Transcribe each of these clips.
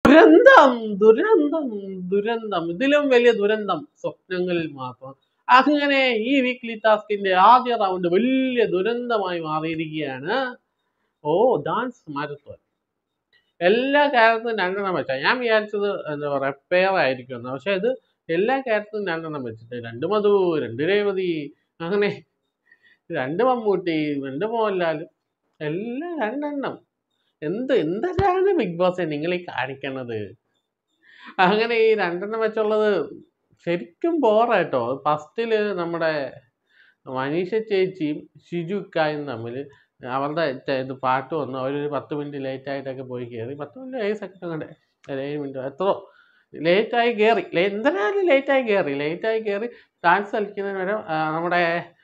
ദുരന്തം ദുരന്തം ദുരന്തം ഇതിലും വലിയ ദുരന്തം സ്വപ്നങ്ങളിൽ മാത്രം അങ്ങനെ ഈ വീക്ക്ലി ടാസ്കിന്റെ ആദ്യ റൗണ്ട് വലിയ ദുരന്തമായി മാറിയിരിക്കുകയാണ് ഓ ഡാൻസ് മാരത്തോൺ എല്ലാ ക്യാരക്ടറും രണ്ടെണ്ണം വെച്ചാൽ ഞാൻ വിചാരിച്ചത് എന്താ പറയുക പെയർ ആയിരിക്കും പക്ഷെ ഇത് എല്ലാ ക്യാരക്ടറും രണ്ടെണ്ണം വെച്ചിട്ട് രണ്ട് മധു രണ്ട് രേവതി അങ്ങനെ രണ്ട് മമ്മൂട്ടി രണ്ട് മോഹൻലാൽ എല്ലാം രണ്ടെണ്ണം എന്ത് എന്തൊക്കെയാണ് ബിഗ് ബോസ് നിങ്ങൾ ഈ കാണിക്കണത് അങ്ങനെ ഈ രണ്ടെണ്ണം വെച്ചുള്ളത് ശരിക്കും ബോറായിട്ടോ ഫസ്റ്റിൽ നമ്മുടെ മനീഷ ചേച്ചിയും ഷിജു ഇക്കായും തമ്മിൽ അവരുടെ ചെ- ഇത് പാട്ട് വന്നു അവരൊരു പത്ത് മിനിറ്റ് ലേറ്റ് ആയിട്ടൊക്കെ പോയി കയറി പത്ത് മിനിറ്റ് ഏഴ് സെക്കൻഡ് കണ്ടേ അല്ല ഏഴ് മിനിറ്റ് എത്രയോ ലേറ്റായി കയറി എന്തിനാലും ലേറ്റായി കയറി ലേറ്റായി കയറി ഡാൻസ് കളിക്കുന്നതിന് വരെ ആ, നമ്മുടെ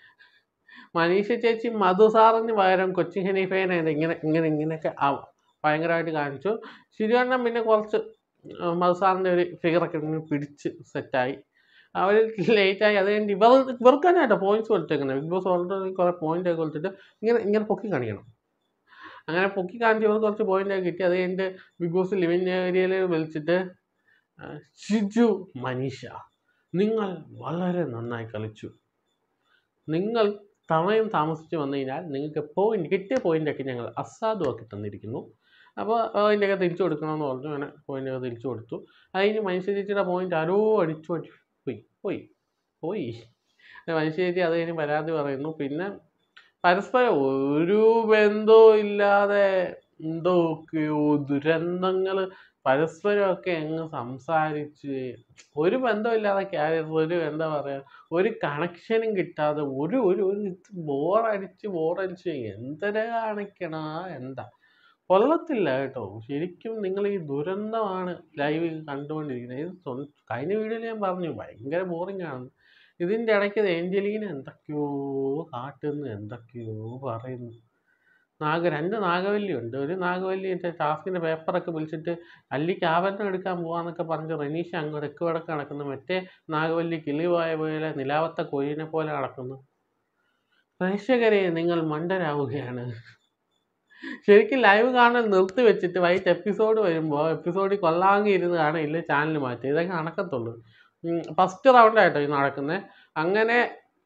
മനീഷ ചേച്ചി മധു സാറിന് പകരം കൊച്ചിൻ ഹനീഫേനെ ഇങ്ങനെ ഇങ്ങനെ ഇങ്ങനെയൊക്കെ ആ ഭയങ്കരമായിട്ട് കാണിച്ചു ശരിയെണ്ണം പിന്നെ കുറച്ച് ആ, മധു സാറിൻ്റെ ഒരു ഫിഗറൊക്കെ ഇങ്ങനെ പിടിച്ച് സെറ്റായി അവർ ലേറ്റായി അത് കഴിഞ്ഞ് ഇവർ ഇവർക്കാനായിട്ടോ പോയിന്റ്സ് കൊടുത്തേക്കുന്നത് ബിഗ് ബോസ് ഓൾറെഡി കുറേ പോയിന്റ് ഒക്കെ കൊടുത്തിട്ട് ഇങ്ങനെ ഇങ്ങനെ പൊക്കി കാണിക്കണം അങ്ങനെ പൊക്കി കാണിച്ച് ഇവർ കുറച്ച് പോയിന്റ് ഒക്കെ കിട്ടി അത് കഴിഞ്ഞിട്ട് ബിഗ് ബോസ് ലിവിങ് ഏരിയയിൽ വിളിച്ചിട്ട് ആ, ഷിജു മനീഷ നിങ്ങൾ വളരെ നന്നായി കളിച്ചു നിങ്ങൾ സമയം താമസിച്ച് വന്നു കഴിഞ്ഞാൽ നിങ്ങൾക്ക് പോയിന്റ് കിട്ടിയ പോയിന്റൊക്കെ ഞങ്ങൾ അസാധുവാക്കി തന്നിരിക്കുന്നു അപ്പോൾ അതിൻ്റെയൊക്കെ തിരിച്ചു കൊടുക്കണമെന്ന് പറഞ്ഞു അങ്ങനെ പോയിൻ്റൊക്കെ തിരിച്ചു കൊടുത്തു അതിന് മനുഷ്യ ചേച്ചിയുടെ പോയിന്റ് ആരോ അടിച്ചു അടി പോയി പോയി പോയി മനുഷ്യ ചേച്ചി അത് കഴിഞ്ഞ് പരാതി പറയുന്നു പിന്നെ പരസ്പരം ഒരു ബന്ധവും ഇല്ലാതെ എന്തൊക്കെയോ ദുരന്തങ്ങൾ പരസ്പരമൊക്കെ അങ്ങ് സംസാരിച്ച് ഒരു ബന്ധമില്ലാതെ ക്യാരിയർ ഒരു എന്താ പറയുക ഒരു കണക്ഷനും കിട്ടാതെ ഒരു ഒരു ഒരു ബോറടിച്ച് ബോറടിച്ച് എന്തിനാ കാണിക്കണ എന്താ കൊള്ളത്തില്ല കേട്ടോ ശരിക്കും നിങ്ങൾ ഈ ദുരന്തമാണ് ലൈവ് കണ്ടുകൊണ്ടിരിക്കുന്നത് ഇത് സ്വ- കഴിഞ്ഞ വീഡിയോയിൽ ഞാൻ പറഞ്ഞു ഭയങ്കര ബോറിംഗ് ആണ് ഇതിൻ്റെ ഇടയ്ക്ക് ഏഞ്ചലീന എന്തൊക്കെയോ കാട്ടുന്നു എന്തൊക്കെയോ പറയുന്നു നാഗ രണ്ട് നാഗവല്ലി ഉണ്ട് ഒരു നാഗവല്ലി മറ്റേ ടാസ്കിൻ്റെ പേപ്പറൊക്കെ വിളിച്ചിട്ട് അല്ലിക്ക് ആഭരണം എടുക്കാൻ പോവാന്നൊക്കെ പറഞ്ഞ് റനീഷ അങ്ങ് തെക്ക് വടക്ക് നടക്കുന്നു മറ്റേ നാഗവല്ലി കിളിവായ പോലെ നിലാവത്ത കൊയ്യിനെ പോലെ നടക്കുന്നു പ്രേക്ഷകരെ നിങ്ങൾ മണ്ടരാവുകയാണ് ശരിക്കും ലൈവ് കാണാൻ നിർത്തി വെച്ചിട്ട് വൈകിട്ട് എപ്പിസോഡ് വരുമ്പോൾ എപ്പിസോഡിൽ കൊള്ളാങ്കി ഇരുന്ന് കാണാൻ ഇല്ല ചാനൽ മാറ്റി ഇതൊക്കെ നടക്കത്തുള്ളൂ ഫസ്റ്റ് റൗണ്ടായിട്ടോ ഇത് നടക്കുന്നത് അങ്ങനെ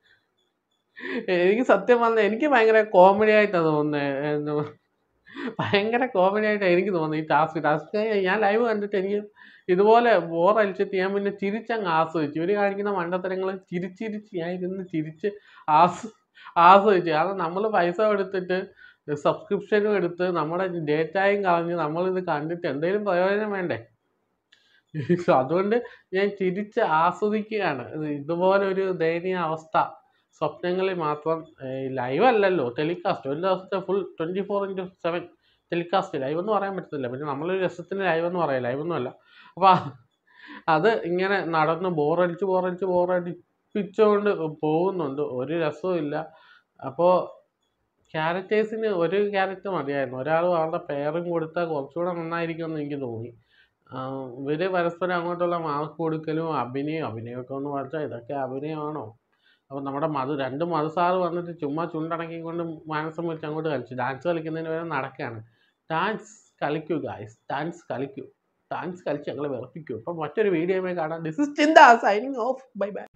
എനിക്ക് സത്യം പറഞ്ഞാൽ എനിക്ക് ഭയങ്കര കോമഡി ആയിട്ടാണ് തോന്നുന്നത് എന്താ ഭയങ്കര കോമഡി ആയിട്ടാണ് എനിക്ക് തോന്നുന്നത് ഈ ടാസ്ക് ടാസ്ക് ഞാൻ ലൈവ് കണ്ടിട്ട് എനിക്ക് ഇതുപോലെ ബോറടിച്ചിട്ട് ഞാൻ പിന്നെ ചിരിച്ചങ്ങ് ആസ്വദിച്ചു ഇവർ കാണിക്കുന്ന മണ്ടത്തരങ്ങൾ ചിരിച്ചിരിച്ച് ഞാൻ ഇരുന്ന് ചിരിച്ച് ആസ് ആസ്വദിച്ചു കാരണം നമ്മൾ പൈസ കൊടുത്തിട്ട് സബ്സ്ക്രിപ്ഷനും എടുത്ത് നമ്മുടെ ഡേറ്റായും കളഞ്ഞ് നമ്മളിത് കണ്ടിട്ട് എന്തെങ്കിലും പ്രയോജനം വേണ്ടേ അതുകൊണ്ട് ഞാൻ ചിരിച്ച് ആസ്വദിക്കുകയാണ് ഇത് ഇതുപോലെ ഒരു ദയനീയ അവസ്ഥ സ്വപ്നങ്ങളിൽ മാത്രം ലൈവ് അല്ലല്ലോ ടെലികാസ്റ്റ് ഒരു ദിവസത്തെ full twenty four into seven telecast live എന്ന് പറയാൻ പറ്റത്തില്ല പിന്നെ നമ്മളൊരു രസത്തിന് ലൈവ് എന്ന് പറയാം ലൈവ് ഒന്നും അല്ല അപ്പോൾ അത് ഇങ്ങനെ നടന്ന് ബോറടിച്ച് ബോറടിച്ച് ബോറടിപ്പിച്ചുകൊണ്ട് പോകുന്നുണ്ട് ഒരു രസവും ഇല്ല അപ്പോൾ ക്യാരക്ടേഴ്സിന് ഒരു ക്യാരക്ടർ മതിയായിരുന്നു ഒരാൾ അവരുടെ പേരും കൊടുത്താൽ കുറച്ചുകൂടെ നന്നായിരിക്കുമെന്ന് എനിക്ക് തോന്നി ഇവർ പരസ്പരം അങ്ങോട്ടുള്ള മാർക്ക് കൊടുക്കലും അഭിനയം അഭിനയമൊക്കെ എന്ന് പറഞ്ഞാൽ ഇതൊക്കെ അഭിനയമാണോ അപ്പോൾ നമ്മുടെ മധു രണ്ട് മധു സാറ് വന്നിട്ട് ചുമ്മാ ചുണ്ടടക്കിക്കൊണ്ട് മാനസം വെച്ച് അങ്ങോട്ട് കളിച്ചു ഡാൻസ് കളിക്കുന്നതിന് വരെ നടക്കുകയാണ് ഡാൻസ് കളിക്കൂ ഗായ്സ് ഡാൻസ് കളിക്കൂ ഡാൻസ് കളിച്ച് ഞങ്ങളെ വിറപ്പിക്കൂ അപ്പം മറ്റൊരു വീഡിയോയുമായി കാണാം this is Chintha signing off bye by